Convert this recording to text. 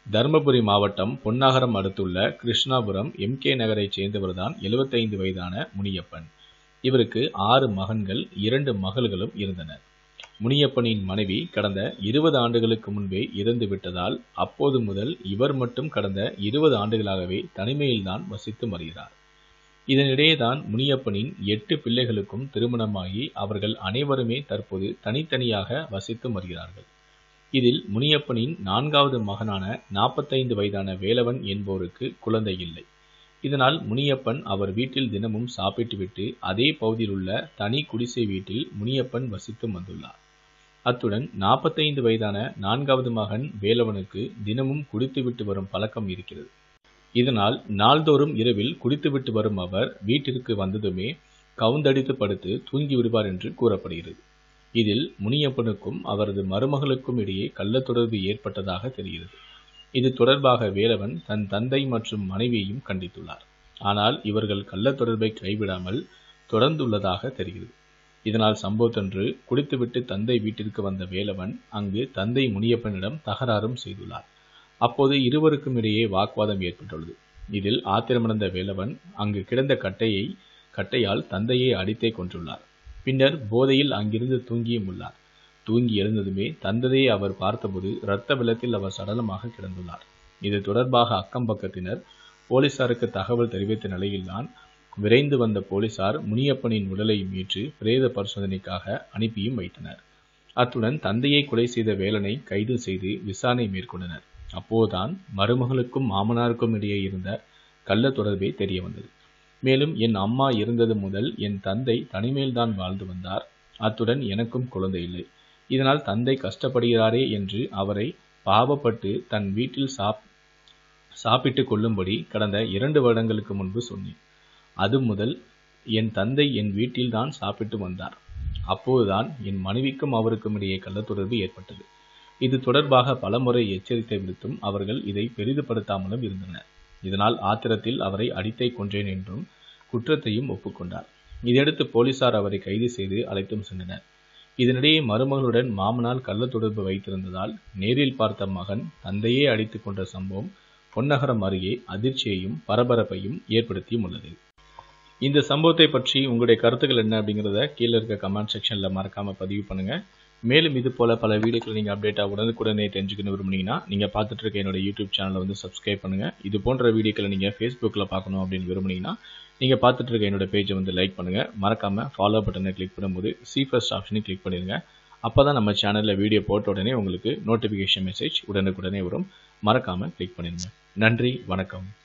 தருமபுரி மாவட்டம் பொன்னாகரம் அடுத்துள்ள Krishnapuram M K நகரைச் சேர்ந்தவர்தான் 75 வயதான முனியப்பன் இவருக்கு ஆறு மகன்கள் இரண்டு மகள்களும் இருந்தனர் முனியப்பனின் மனைவி கடந்த இருபது ஆண்டுகளுக்கு முன்பே இறந்து விட்டதால் அப்போது முதல் இவர் மட்டும் கடந்த இருபது ஆண்டுகளாகவே தனிமையில்தான் வசித்து வருகிறார் இதனிடையேதான் முனியப்பனின் எட்டு பிள்ளைகளுக்கும் திருமணமாகி அவர்கள் அனைவருமே தற்போது தனித்தனியாக வசித்து வருகிறார்கள் இதில் முனியப்பனின் நான்காவது மகனான நாற்பத்தைந்து வயதான வேலவன் என்போருக்கு குழந்தை இல்லை இதனால் முனியப்பன் அவர் வீட்டில் தினமும் சாப்பிட்டுவிட்டு அதே பகுதியில் உள்ள தனி குடிசை வீட்டில் முனியப்பன் வசித்து வந்துள்ளார் அத்துடன் நாற்பத்தைந்து வயதான நான்காவது மகன் வேலவனுக்கு தினமும் குடித்துவிட்டு வரும் பழக்கம் இருக்கிறது இதனால் நாள்தோறும் இரவில் குடித்துவிட்டு வரும் அவர் வீட்டிற்கு வந்ததுமே கவுந்தடித்து படுத்து தூங்கி விடுவார் என்று கூறப்படுகிறது இதில் முனியப்பனுக்கும் அவரது மருமகளுக்கும் இடையே கள்ளத்தொடர்பு ஏற்பட்டதாக தெரிகிறது இது தொடர்பாக வேலவன் தன் தந்தை மற்றும் மனைவியையும் கண்டித்துள்ளார் ஆனால் இவர்கள் கள்ளத்தொடர்பை கைவிடாமல் தொடர்ந்துள்ளதாக தெரிகிறது இதனால் சம்பவத்தன்று குடித்துவிட்டு தந்தை வீட்டிற்கு வந்த வேலவன் அங்கு தந்தை முனியப்பனிடம் தகராறும் செய்துள்ளார் அப்போது இருவருக்கும் இடையே வாக்குவாதம் ஏற்பட்டுள்ளது இதில் ஆத்திரமடைந்த வேலவன் அங்கு கிடந்த கட்டையை கட்டையால் தந்தையை அடித்தே கொன்றுள்ளார் பின்னர் போதையில் அங்கிருந்து தூங்கியும் உள்ளார் தூங்கி எழுந்ததுமே தந்தையை அவர் பார்த்தபோது இரத்த வெள்ளத்தில் அவர் சடலமாக கிடந்துள்ளார் இது தொடர்பாக அக்கம் பக்கத்தினர் போலீசாருக்கு தகவல் தெரிவித்த நிலையில்தான் விரைந்து வந்த போலீசார் முனியப்பனின் உடலை மீட்டு பிரேத பரிசோதனைக்காக அனுப்பியும் வைத்தனர் அத்துடன் தந்தையை கொலை செய்த வேலனை கைது செய்து விசாரணை மேற்கொண்டனர் அப்போதுதான் மருமகளுக்கும் மாமனாருக்கும் இடையே இருந்த கள்ள தொடர்பே தெரிய வந்தது மேலும் என் அம்மா இருந்தது முதல் என் தந்தை தனிமையில்தான் வாழ்ந்து வந்தார் அத்துடன் எனக்கும் குழந்தை இல்லை இதனால் தந்தை கஷ்டப்படுகிறாரே என்று அவரை பாவப்பட்டு தன் வீட்டில் சாப் சாப்பிட்டு கொள்ளும்படி கடந்த இரண்டு வருடங்களுக்கு முன்பு சொன்னேன் அது முதல் என் தந்தை என் வீட்டில்தான் சாப்பிட்டு வந்தார் அப்போதுதான் என் மனைவிக்கும் அவருக்கும் இடையே கள்ளத்தொடர்பு ஏற்பட்டது இது தொடர்பாக பலமுறை எச்சரித்தை விடுத்தும் அவர்கள் இதை பெரிதுபடுத்தாமலும் இருந்தனர் இதனால் ஆத்திரத்தில் அவரை அடித்தை கொன்றேன் என்றும் குற்றத்தையும் ஒப்புக்கொண்டார் இதையடுத்து போலீசார் அவரை கைது செய்து அழைத்தும் சென்றனர் இதனிடையே மருமகளுடன் மாமனால் கள்ள தொடர்பு வைத்திருந்ததால் நேரில் பார்த்த மகன் தந்தையே அடித்துக் கொன்ற சம்பவம் பொன்னகரம் அருகே அதிர்ச்சியையும் பரபரப்பையும் ஏற்படுத்தியும் உள்ளது இந்த சம்பவத்தை பற்றி உங்களுடைய கருத்துக்கள் என்ன அப்படிங்கிறத கீழே இருக்க கமெண்ட் செக்ஷனில் மறக்காமல் பதிவு பண்ணுங்கள் மேலும் இது போல் பல வீடியோக்களை நீங்கள் அப்டேட்டாக உடனுக்குடனே தெரிஞ்சுக்கணும் விரும்புனீங்கன்னா நீங்கள் பார்த்துட்டு இருக்க என்னோட யூடியூப் சேனலை வந்து சப்ஸ்கிரைப் பண்ணுங்கள் இது போன்ற வீடியோக்களை நீங்கள் ஃபேஸ்புக்கில் பார்க்கணும் அப்படின்னு விரும்புனீங்கன்னா நீங்கள் பார்த்துட்டு இருக்க என்னோட பேஜை வந்து லைக் பண்ணுங்கள் மறக்காமல் ஃபாலோ பட்டனை கிளிக் பண்ணும்போது சி ஃபர்ஸ்ட் ஆப்ஷனை கிளிக் பண்ணிடுங்க அப்போ தான் நம்ம சேனலில் வீடியோ போட்ட உடனே உங்களுக்கு நோட்டிஃபிகேஷன் மெசேஜ் உடனுக்குடனே வரும் மறக்காமல் கிளிக் பண்ணிடுங்க நன்றி வணக்கம்